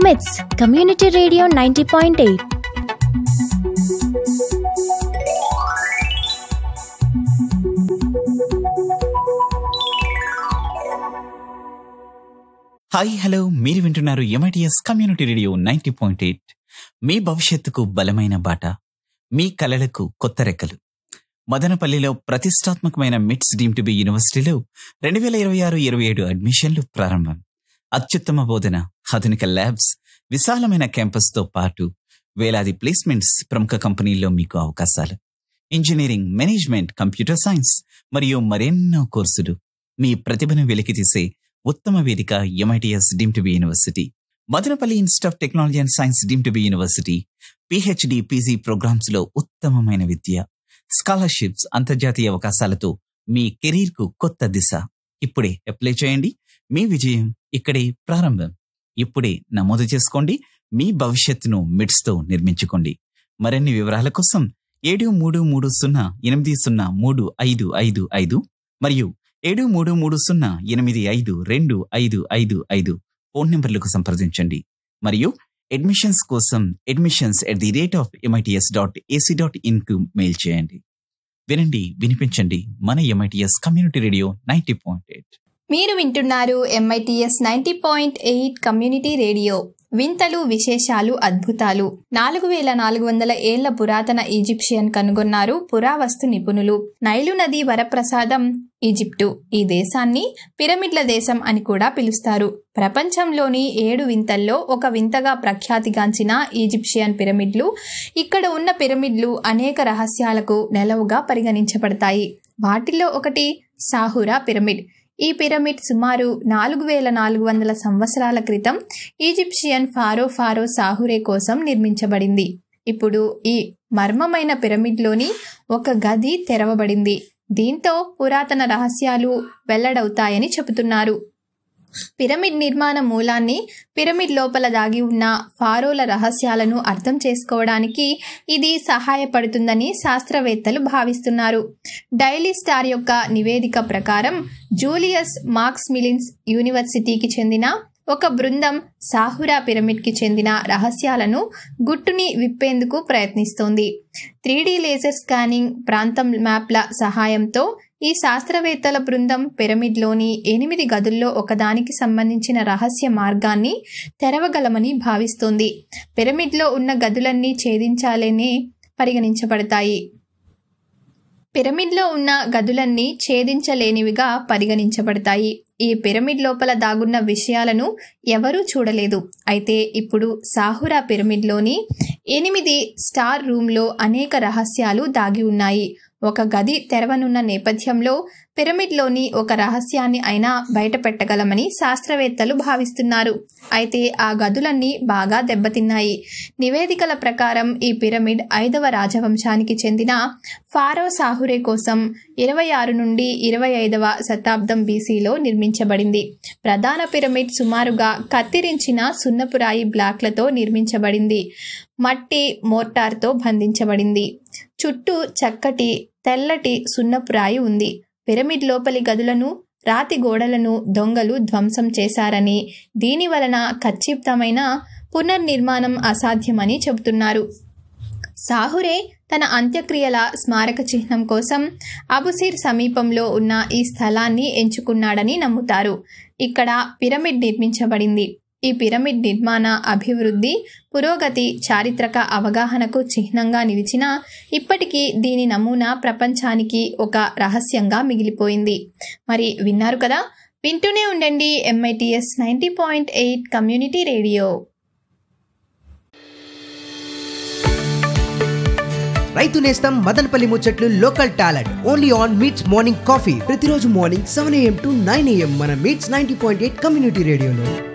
మిట్స్ community radio ninety point eight hi hello మీరు వింటున్నారు MITS community radio ninety point eight మీ భవిష్యత్తుకు బలమైన బాట మీ కలలకు కొత్త రెక్కలు మదనపల్లిలో ప్రతిష్టాత్మకమైన మిట్స్ డీమ్ టు బి యూనివర్సిటీలో రెండు వేల ఇరవై ఆరు ఇరవై ఏడు అడ్మిషన్లు ప్రారంభం అత్యుత్తమ బోధన ఆధునిక ల్యాబ్స్ విశాలమైన క్యాంపస్తో పాటు వేలాది ప్లేస్మెంట్స్ ప్రముఖ కంపెనీల్లో మీకు అవకాశాలు ఇంజనీరింగ్ మేనేజ్మెంట్ కంప్యూటర్ సైన్స్ మరియు మరెన్నో కోర్సులు మీ ప్రతిభను వెలికితీసే ఉత్తమ వేదిక MITS deemed to be university Madanapalle Institute of Technology and Science deemed to be university PhD PG programmes లో ఉత్తమమైన విద్య స్కాలర్షిప్స్ అంతర్జాతీయ అవకాశాలతో మీ కెరీర్ కు కొత్త దిశ ఇప్పుడే అప్లై చేయండి మీ విజయం ఇక్కడే ప్రారంభం ఇప్పుడే నమోదు చేసుకోండి మీ భవిష్యత్తును మిడ్స్ తో నిర్మించుకోండి మరిన్ని వివరాల కోసం ఏడు మూడు మూడు సున్నా ఎనిమిది సున్నా మూడు ఐదు ఐదు ఐదు మరియు ఏడు మూడు మూడు సున్నా ఎనిమిది ఐదు రెండు ఐదు ఐదు ఐదు ఫోన్ నంబర్లకు సంప్రదించండి మరియు అడ్మిషన్స్ కోసం admissions at the rate of MITS dot AC dot in కు మెయిల్ చేయండి వినండి వినిపించండి మన MITS community radio ninety point eight మీరు వింటున్నారు MITS ninety point eight community radio వింతలు విశేషాలు అద్భుతాలు నాలుగు వేల నాలుగు వందల ఏళ్ల పురాతన ఈజిప్షియన్ కనుగొన్నారు పురావస్తు నిపుణులు నైలు నది వరప్రసాదం ఈజిప్టు ఈ దేశాన్ని పిరమిడ్ల దేశం అని కూడా పిలుస్తారు ప్రపంచంలోని ఏడు వింతల్లో ఒక వింతగా ప్రఖ్యాతిగాంచిన ఈజిప్షియన్ పిరమిడ్లు ఇక్కడ ఉన్న పిరమిడ్లు అనేక రహస్యాలకు నెలవుగా పరిగణించబడతాయి వాటిలో ఒకటి సాహురా పిరమిడ్ ఈ పిరమిడ్ సుమారు నాలుగు వేల నాలుగు వందల సంవత్సరాల క్రితం ఈజిప్షియన్ ఫారో ఫారో సాహురే కోసం నిర్మించబడింది ఇప్పుడు ఈ మర్మమైన పిరమిడ్లోని ఒక గది తెరవబడింది దీంతో పురాతన రహస్యాలు వెల్లడవుతాయని చెబుతున్నారు పిరమిడ్ నిర్మాణ మూలాన్ని పిరమిడ్ లోపల దాగి ఉన్న ఫారోల రహస్యాలను అర్థం చేసుకోవడానికి ఇది సహాయపడుతుందని శాస్త్రవేత్తలు భావిస్తున్నారు డైలీ స్టార్ యొక్క నివేదిక ప్రకారం జూలియస్ మార్క్స్ మిలిన్స్ యూనివర్సిటీకి చెందిన ఒక బృందం సాహురా పిరమిడ్కి చెందిన రహస్యాలను గుట్టుని విప్పేందుకు ప్రయత్నిస్తోంది త్రీ లేజర్ స్కానింగ్ ప్రాంతం మ్యాప్ల సహాయంతో ఈ శాస్త్రవేత్తల బృందం పిరమిడ్లోని ఎనిమిది గదుల్లో ఒకదానికి సంబంధించిన రహస్య మార్గాన్ని తెరవగలమని భావిస్తోంది పిరమిడ్లో ఉన్న గదులన్నీ ఛేదించాలనే పరిగణించబడతాయి పిరమిడ్లో ఉన్న గదులన్నీ ఛేదించలేనివిగా పరిగణించబడతాయి ఈ పిరమిడ్ లోపల దాగున్న విషయాలను ఎవరూ చూడలేదు అయితే ఇప్పుడు సాహురా పిరమిడ్లోని ఎనిమిది స్టార్ రూమ్లో అనేక రహస్యాలు దాగి ఉన్నాయి ఒక గది తెరవనున్న నేపథ్యంలో పిరమిడ్లోని ఒక రహస్యాన్ని అయినా బయట పెట్టగలమని శాస్త్రవేత్తలు భావిస్తున్నారు అయితే ఆ గదులన్నీ బాగా దెబ్బతిన్నాయి నివేదికల ప్రకారం ఈ పిరమిడ్ ఐదవ రాజవంశానికి చెందిన ఫారో సాహురే కోసం ఇరవై ఆరు నుండి ఇరవై ఐదవ శతాబ్దం బీసీలో నిర్మించబడింది ప్రధాన పిరమిడ్ సుమారుగా కత్తిరించిన సున్నపురాయి బ్లాక్లతో నిర్మించబడింది మట్టి మోర్టార్తో బంధించబడింది చుట్టూ చక్కటి తెల్లటి సున్నపురాయి ఉంది పిరమిడ్ లోపలి గదులను రాతి గోడలను దొంగలు ధ్వంసం చేశారని దీని వలన ఖచ్చితమైన పునర్నిర్మాణం అసాధ్యమని చెబుతున్నారు సాహురే తన అంత్యక్రియల స్మారక చిహ్నం కోసం అబుసిర్ సమీపంలో ఉన్న ఈ స్థలాన్ని ఎంచుకున్నాడని నమ్ముతారు ఇక్కడ పిరమిడ్ నిర్మించబడింది ఈ పిరమిడ్ నిర్మాణ అభివృద్ధి పురోగతి చారిత్రక అవగాహనకు చిహ్నంగా నిలిచిన ఇప్పటికీ దీని నమూనా ప్రపంచానికి ఒక రహస్యంగా మిగిలిపోయింది మరి విన్నారు కదా వింటూనే ఉండండి MITS ninety point eight community radio రైతు నేస్తం మదనపల్లి ముచ్చట్లు local talent only on MITS morning coffee ప్రతిరోజు morning seven AM to nine AM మన MITS ninety point eight community రేడియోలో